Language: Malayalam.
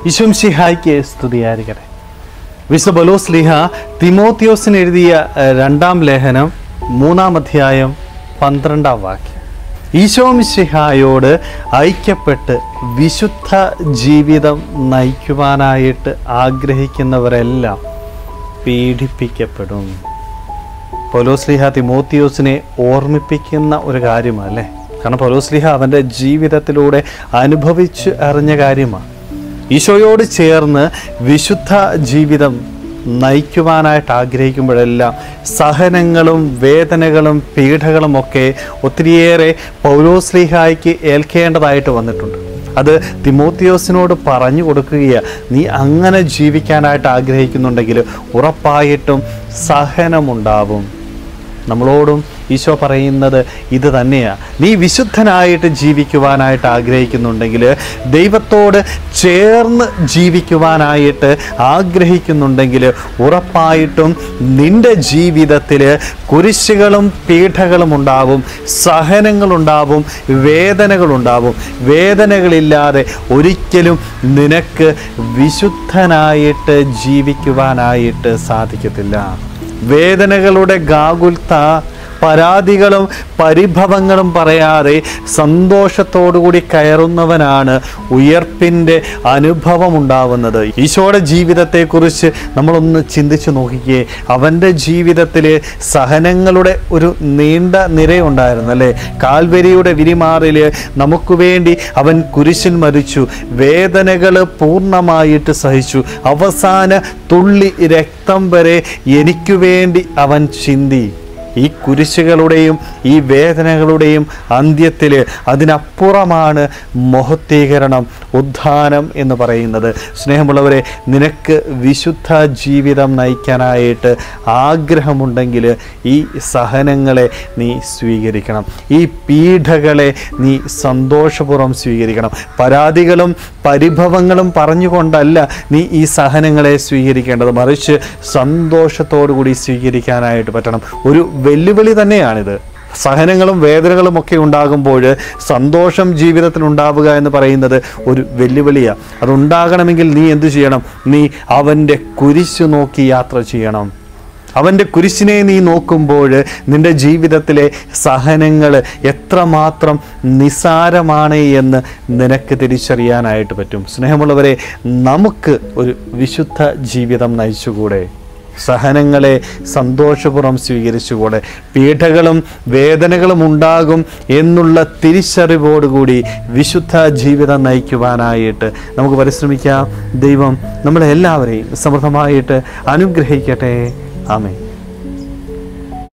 ഈശോം ശിഹായ്ക്ക് സ്തുതിയായിരിക്കട്ടെ വിശുദ്ധ ബലോസ്ലിഹ തിമോത്തിയോസിന് എഴുതിയ ഏഹ്, രണ്ടാം ലേഖനം മൂന്നാം അധ്യായം പന്ത്രണ്ടാം വാക്യം ഈശോമിശിഹായോട് ഐക്യപ്പെട്ട് വിശുദ്ധ ജീവിതം നയിക്കുവാനായിട്ട് ആഗ്രഹിക്കുന്നവരെല്ലാം പീഡിപ്പിക്കപ്പെടും പൗലോസ്ലിഹ തിമോത്തിയോസിനെ ഓർമ്മിപ്പിക്കുന്ന ഒരു കാര്യമല്ലേ കാരണം പൗലോസ്ലിഹ അവൻ്റെ ജീവിതത്തിലൂടെ അനുഭവിച്ച് അറിഞ്ഞ കാര്യമാണ് ഈശോയോട് ചേർന്ന് വിശുദ്ധ ജീവിതം നയിക്കുവാനായിട്ട് ആഗ്രഹിക്കുമ്പോഴെല്ലാം സഹനങ്ങളും വേദനകളും പീഡകളും ഒക്കെ ഒത്തിരിയേറെ പൗലോസ്ലിഹായ്ക്ക് ഏൽക്കേണ്ടതായിട്ട് വന്നിട്ടുണ്ട് അത് തിമോത്തിയോസിനോട് പറഞ്ഞു കൊടുക്കുകയാണ് നീ അങ്ങനെ ജീവിക്കാനായിട്ട് ആഗ്രഹിക്കുന്നുണ്ടെങ്കിൽ ഉറപ്പായിട്ടും സഹനമുണ്ടാവും നമ്മളോടും ഈശോ പറയുന്നത് ഇത് തന്നെയാണ് നീ വിശുദ്ധനായിട്ട് ജീവിക്കുവാനായിട്ട് ആഗ്രഹിക്കുന്നുണ്ടെങ്കിൽ ദൈവത്തോട് ചേർന്ന് ജീവിക്കുവാനായിട്ട് ആഗ്രഹിക്കുന്നുണ്ടെങ്കിൽ ഉറപ്പായിട്ടും നിൻ്റെ ജീവിതത്തിൽ കുരിശുകളും പീഠകളും ഉണ്ടാവും സഹനങ്ങളുണ്ടാവും വേദനകളുണ്ടാവും വേദനകളില്ലാതെ ഒരിക്കലും നിനക്ക് വിശുദ്ധനായിട്ട് ജീവിക്കുവാനായിട്ട് സാധിക്കത്തില്ല വേദനകളുടെ ഗാകുൽത്ത പരാതികളും പരിഭവങ്ങളും പറയാതെ സന്തോഷത്തോടുകൂടി കയറുന്നവനാണ് ഉയർപ്പിൻ്റെ അനുഭവം ഉണ്ടാവുന്നത് ഈശോയുടെ ജീവിതത്തെക്കുറിച്ച് നമ്മളൊന്ന് ചിന്തിച്ചു നോക്കിക്കേ അവൻ്റെ ജീവിതത്തിൽ സഹനങ്ങളുടെ ഒരു നീണ്ട നിരയുണ്ടായിരുന്നു അല്ലേ കാൽവരിയുടെ വിരിമാറിൽ നമുക്ക് വേണ്ടി അവൻ കുരിശിൽ മരിച്ചു വേദനകൾ പൂർണ്ണമായിട്ട് സഹിച്ചു അവസാന തുള്ളി രക്തം വരെ എനിക്ക് വേണ്ടി അവൻ ചിന്തി ഈ കുരിശുകളുടെയും ഈ വേദനകളുടെയും അന്ത്യത്തിൽ അതിനപ്പുറമാണ് മഹത്വീകരണം ഉദ്ധാനം എന്ന് പറയുന്നത് സ്നേഹമുള്ളവരെ നിനക്ക് വിശുദ്ധ ജീവിതം നയിക്കാനായിട്ട് ആഗ്രഹമുണ്ടെങ്കിൽ ഈ സഹനങ്ങളെ നീ സ്വീകരിക്കണം ഈ പീഡകളെ നീ സന്തോഷപൂർവ്വം സ്വീകരിക്കണം പരാതികളും പരിഭവങ്ങളും പറഞ്ഞുകൊണ്ടല്ല നീ ഈ സഹനങ്ങളെ സ്വീകരിക്കേണ്ടത് മറിച്ച് സന്തോഷത്തോടു കൂടി സ്വീകരിക്കാനായിട്ട് പറ്റണം ഒരു വെല്ലുവിളി തന്നെയാണിത് സഹനങ്ങളും വേദനകളും ഒക്കെ ഉണ്ടാകുമ്പോൾ സന്തോഷം ജീവിതത്തിൽ ഉണ്ടാവുക എന്ന് പറയുന്നത് ഒരു വെല്ലുവിളിയാണ് അതുണ്ടാകണമെങ്കിൽ നീ എന്തു ചെയ്യണം നീ അവൻ്റെ കുരിശു നോക്കി യാത്ര ചെയ്യണം അവൻ്റെ കുരിശിനെ നീ നോക്കുമ്പോൾ നിൻ്റെ ജീവിതത്തിലെ സഹനങ്ങൾ എത്രമാത്രം നിസാരമാണ് എന്ന് നിനക്ക് തിരിച്ചറിയാനായിട്ട് പറ്റും സ്നേഹമുള്ളവരെ നമുക്ക് ഒരു വിശുദ്ധ ജീവിതം നയിച്ചുകൂടെ സഹനങ്ങളെ സന്തോഷപൂർവ്വം സ്വീകരിച്ചുകൂടെ പീഡകളും വേദനകളും ഉണ്ടാകും എന്നുള്ള തിരിച്ചറിവോടുകൂടി വിശുദ്ധ ജീവിതം നയിക്കുവാനായിട്ട് നമുക്ക് പരിശ്രമിക്കാം ദൈവം നമ്മളെ എല്ലാവരെയും സമൃദ്ധമായിട്ട് അനുഗ്രഹിക്കട്ടെ ആമേ